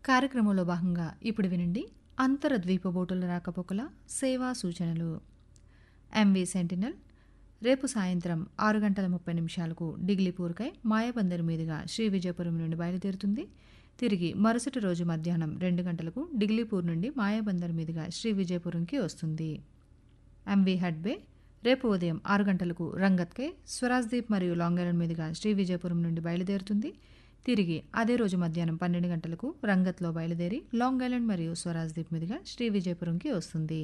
కార్యక్రమంలో భాగంగా ఇప్పుడు వినండి అంతర ద్వీపబోటుల రాకపోకల సేవా సూచనలు ఎంవి సెంటినల్ రేపు సాయంత్రం ఆరు గంటల ముప్పై నిమిషాలకు డిగ్లీపూర్కై మాయాబందర్ మీదుగా శ్రీ విజయపురం నుండి బయలుదేరుతుంది తిరిగి మరుసటి రోజు మధ్యాహ్నం రెండు గంటలకు డిగ్లీపూర్ నుండి మాయాబందర్ మీదుగా శ్రీ విజయపురంకి వస్తుంది ఎంవి హడ్బే రేపు ఉదయం ఆరు గంటలకు రంగత్కై స్వరాజ్దీప్ మరియు లాంగ్ ఐలాండ్ మీదుగా శ్రీ విజయపురం నుండి బయలుదేరుతుంది తిరిగి అదే రోజు మధ్యాహ్నం పన్నెండు గంటలకు రంగత్లో బయలుదేరి లాంగ్ ఐలాండ్ మరియు స్వరాజ్దీప్ మీదుగా శ్రీ విజయపురంకి వస్తుంది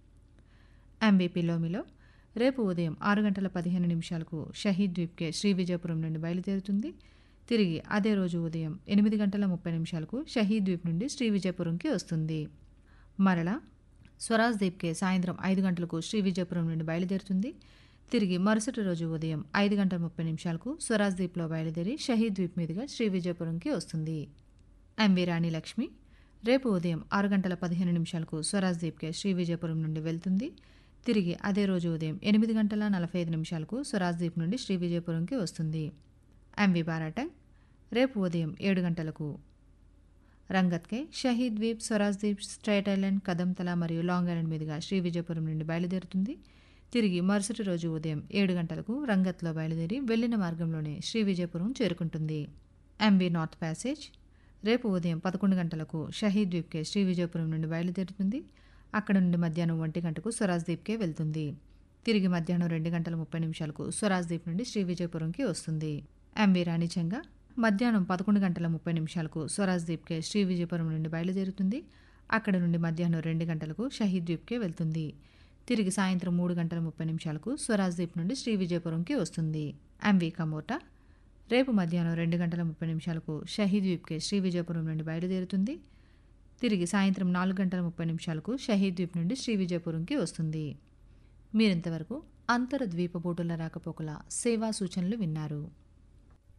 ఎంబీ పిలోమిలో రేపు ఉదయం ఆరు గంటల పదిహేను నిమిషాలకు షహీద్ ద్వీప్కే శ్రీ విజయపురం నుండి బయలుదేరుతుంది తిరిగి అదే రోజు ఉదయం ఎనిమిది గంటల ముప్పై నిమిషాలకు షహీద్ ద్వీప్ నుండి శ్రీ విజయపురంకి వస్తుంది మరలా స్వరాజ్ దీప్కే సాయంత్రం ఐదు గంటలకు శ్రీ విజయపురం నుండి బయలుదేరుతుంది తిరిగి మరుసటి రోజు ఉదయం ఐదు గంటల ముప్పై నిమిషాలకు స్వరాజ్ దీప్లో బయలుదేరి షహీద్ ద్వీప్ మీదుగా శ్రీ విజయపురంకి వస్తుంది ఎంవి రాణి లక్ష్మి రేపు ఉదయం ఆరు గంటల పదిహేను నిమిషాలకు స్వరాజ్ దీప్కే శ్రీ విజయపురం నుండి వెళ్తుంది తిరిగి అదే రోజు ఉదయం ఎనిమిది గంటల నలభై ఐదు నిమిషాలకు స్వరాజ్ దీప్ నుండి శ్రీ విజయపురంకి వస్తుంది ఎంవి బారాటంగ్ రేపు ఉదయం ఏడు గంటలకు రంగత్కే షహీద్ ద్వీప్ స్వరాజ్ ద్వీప్ స్ట్రైట్ ఐలాండ్ కదంతల మరియు లాంగ్ ఐలాండ్ మీదుగా శ్రీ విజయపురం నుండి బయలుదేరుతుంది తిరిగి మరుసటి రోజు ఉదయం ఏడు గంటలకు రంగత్లో బయలుదేరి వెళ్లిన మార్గంలోనే శ్రీ విజయపురం చేరుకుంటుంది ఎంవి నార్త్ ప్యాసేజ్ రేపు ఉదయం పదకొండు గంటలకు షహీద్ ద్వీప్కే శ్రీ విజయపురం నుండి బయలుదేరుతుంది అక్కడ నుండి మధ్యాహ్నం ఒంటి గంటకు స్వరాజ్ ద్వీప్కే వెళ్తుంది తిరిగి మధ్యాహ్నం రెండు గంటల ముప్పై నిమిషాలకు స్వరాజ్ ద్వీప్ నుండి శ్రీ విజయపురంకి వస్తుంది ఎంవి రాణిచంగా మధ్యాహ్నం పదకొండు గంటల ముప్పై నిమిషాలకు స్వరాజ్ ద్వీప్కే శ్రీ విజయపురం నుండి బయలుదేరుతుంది అక్కడ నుండి మధ్యాహ్నం రెండు గంటలకు షహీద్ ద్వీప్కే వెళ్తుంది తిరిగి సాయంత్రం మూడు గంటల ముప్పై నిమిషాలకు స్వరాజ్ ద్వీప్ నుండి శ్రీ విజయపురంకి వస్తుంది ఎంవి కమోటా రేపు మధ్యాహ్నం రెండు గంటల ముప్పై నిమిషాలకు షహీద్ ద్వీప్కే శ్రీ విజయపురం నుండి బయలుదేరుతుంది తిరిగి సాయంత్రం నాలుగు గంటల ముప్పై నిమిషాలకు షహీద్ ద్వీప్ నుండి శ్రీ విజయపురంకి వస్తుంది మీరింతవరకు అంతర ద్వీపబోటుల రాకపోకల సేవా సూచనలు విన్నారు